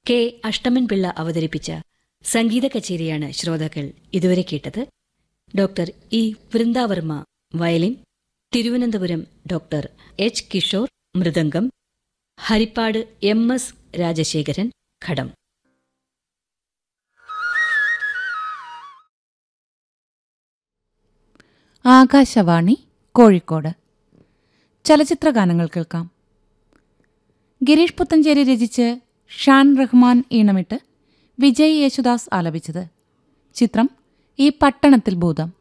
K അഷ്ടമൻ Pillai അവതരിപ്പിച്ച സംഗീത കച്ചേരിയാണ് ശ്രോതാക്കൾ ഇതുവരെ കേട്ടത് doctor E Vrindavarma violin Thiruvananthapuram doctor H Kishore mridangam Harippad M S Rajasekharan ghatam Akashvani Kozhikode ചലച്ചിത്ര ഗാനങ്ങൾ കേൾക്കാം ഗിരീഷ് പുത്തഞ്ചേരി രചിച്ച് ഷാൻ റഹ്മാൻ ഈണമിട്ട് വിജയ് യേശുദാസ് ആലപിച്ചത് ചിത്രം ഈ പട്ടണത്തിൽ ഭൂതം